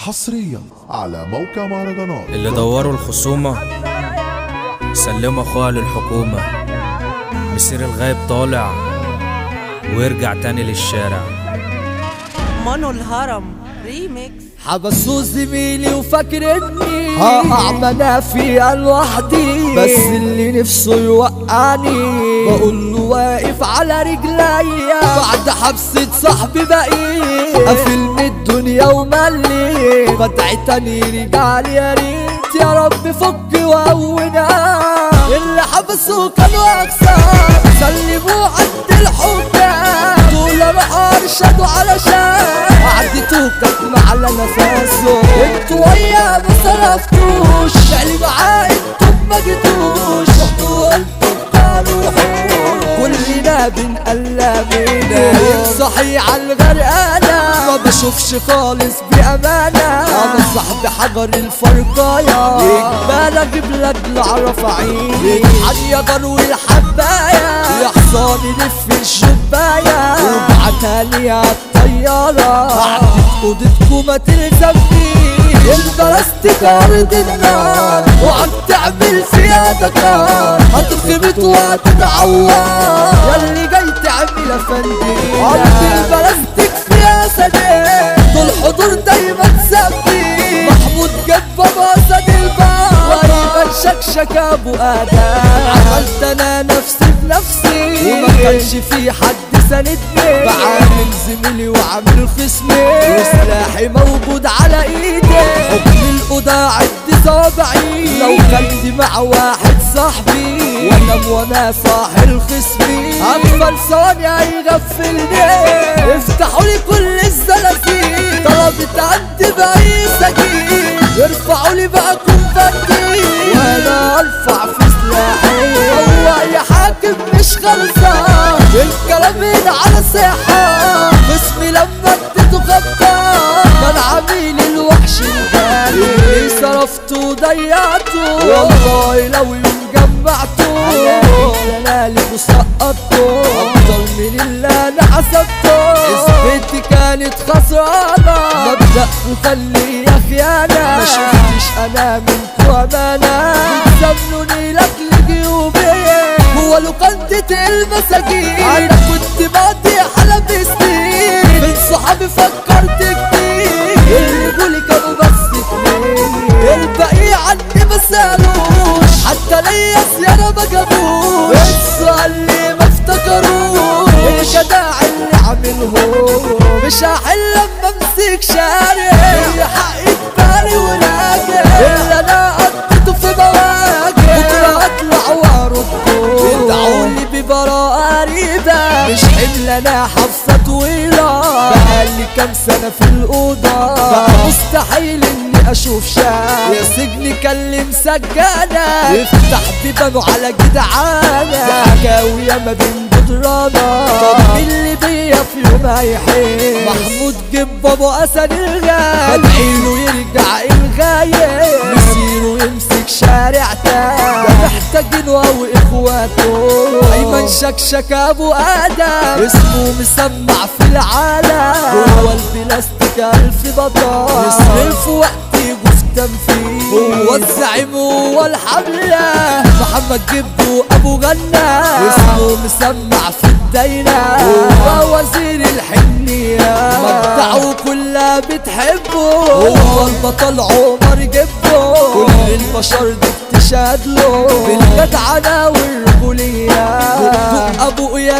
حصريا على موقع مهرجانات اللي دوروا الخصومة سلموا اخوها للحكومة مسير الغايب طالع ويرجع تاني للشارع مانو الهرم ريميكس حبسوا زميلي وفاكرني هقع منافيا لوحدي بس اللي نفسه يوقعني بقول له واقف على رجليا بعد حبسة صاحبي بقيت قافل من الدنيا وملي بدعي تاني رجع لي يا ريت يا رب فك وقونا اللي حبسوا كانوا اقسام سلموا عند الحكام دول راحوا ارشدوا علشان قعدتوا كانت على نفسه انتوا ويا ما صرفتوش فعلي معاه انتوا ما جيتوش رحتوا قلتوا قالوا روحوا كلنا بنقلبنا نايم صحي على الغرقانة ما بشوفش خالص بأمانة أنا صاحبي حجر الفرقاية يقبل أجيب لك العرف عيني يطحن يا جرو الحباية يا حصاني لف الشباية وابعتها لي عالطيارة عدت أوضتكم ما تلزمنيش البلاستيك أرض النار وعم تعمل فيها دكار هتتخبط وهتتعور ياللي جاي تعمل أفندي أرض البلاستيك فيها سنين طول حضور دايما تسبي محمود جاب بابا سد الباب وايمن شكشك ابو ادم عملت انا نفسي بنفسي وما كانش في حد ساندني بعامل زميلي وعامل خصمي وسلاحي موجود على ايدي حكم الاوضه عد صوابعي لو كنت مع واحد صاحبي وانام وانا صاحي الخصمي اغفل ثانية هيغفلني افتحوا لي كل الزلازل طلبت عندي باي سكين ارفعوا لي بقى كنفتي وانا ارفع في سلاحي هو يا حاكم مش خلصان الكلام هنا على صحة خصمي لما اديته غطى كان عميل الوحش الغالي اللي صرفته وضيعته والله لو يوم جمعته انا اللي مسقطته اكتر من اللي انا حسبته حسبتي كانت خسرانة مبدأ وخليها خيانة ما شفتش انا منكو امانة بتسمنوني لك لجيوبي هو لقندة المساجين انا كنت بعدي حلب سنين من صحابي فكرت كتير الرجولي كانوا بس اتنين الباقي عني ما سالوش حتى ليا زيادة ما جابوش السؤال اللي ما افتكروش الجدع اللي عاملهوش مش هحل لما امسك شارع هي حقي بالي وراجع اللي انا قضيته في مواجع بكره اطلع وارده ادعولي ببراءة قريبة مش حمل انا حبسة طويلة بقالي كام سنة في الأوضة بقى مستحيل اني اشوف شاب يا سجن كلم سجانة يفتح بيبانه على جدعانة حكاوي ما بين جدرانة طب مين اللي بيا في يوم هيحس محمود جيب ابو اسد الغايب بدعيله يرجع الغايب مسيره يمسك شارع تاني ده محتاجينه او اخواته ايمن شكشك ابو ادم اسمه مسمع في العالم هو البلاستيك الف بطل يصرف وقت يجوا في تنفيذ هو الزعيم هو الحملة محمد جبو ابو غنى اسمه مسمع في الدايرة هو وزير الحنية مبدعه كلها بتحبه هو البطل عمر جبه كل البشر دي بتشهد له بالجدعنة والرجولية دكتور ابويا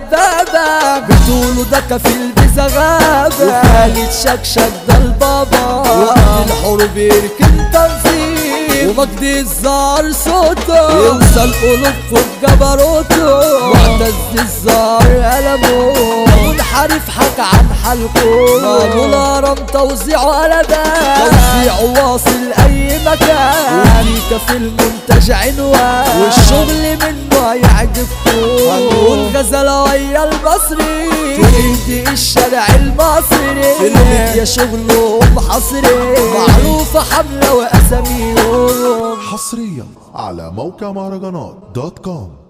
الدبابة بتقولوا ده كفيل بزغابة وخالد شكشك ده البابا وقت الحروب يركن تنظيم ومجدي الزار صوته يوصل قلوبكم بجبروته معتز الزار قلمه منحرف حكى عن حلقه مالو الهرم توزيعه قلبان توزيعه واصل اي مكان وليك في المنتج عنوان والشغل منه هيعجبكم هنقول غزالة ويا المصري تهدي الشارع المصري في الميديا شغلهم حصري معروفة حملة واساميهم حصريا على موقع مهرجانات دوت كوم